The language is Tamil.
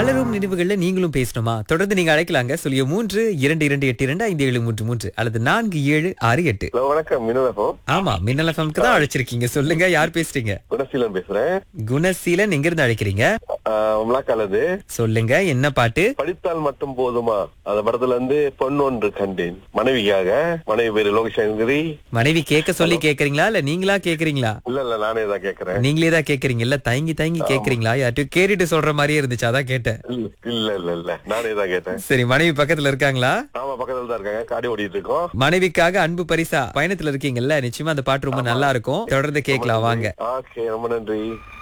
மலரும் நினைவுகள்ல நீங்களும் பேசணுமா தொடர்ந்து நீங்க அழைக்கலாங்க சொல்லிய மூன்று இரண்டு இரண்டு எட்டு இரண்டு ஐந்து ஏழு மூன்று மூன்று அல்லது நான்கு ஏழு ஆறு எட்டு ஹலோ வணக்கம் மினலகம் ஆமா மின்னல் எஃப்எம்க்கு தான் அழைச்சிருக்கீங்க சொல்லுங்க யார் பேசுறீங்க குணசீலன் பேசுறேன் குணசீலன் எங்க இருந்து அழைக்கிறீங்க உம்லாக்காலது சொல்லுங்க என்ன பாட்டு படித்தால் மட்டும் போதுமா அந்த படத்துல இருந்து பொண்ணு ஒன்று கண்டேன் மனைவிக்காக மனைவி பேரு லோகசங்கரி மனைவி கேட்க சொல்லி கேக்குறீங்களா இல்ல நீங்களா கேக்குறீங்களா இல்ல இல்ல நானே தான் கேக்குறேன் நீங்களே தான் கேக்குறீங்க இல்ல தயங்கி தயங்கி கேக்குறீங்களா யார்ட்டும் கேட்டுட்டு சொல்ற மாதிரியே இருந்துச்சு அதான் கேட்டேன் இல்ல இல்ல இல்ல இல்ல நானே தான் கேட்டேன் சரி மனைவி பக்கத்துல இருக்காங்களா ஆமா பக்கத்துல தான் இருக்காங்க காடி ஓடிட்டு இருக்கோம் மனைவிக்காக அன்பு பரிசா பயணத்துல இருக்கீங்கல்ல நிச்சயமா அந்த பாட்டு ரொம்ப நல்லா இருக்கும் தொடர்ந்து கேட்கலாம் வாங்க ஓகே ரொம்ப நன்றி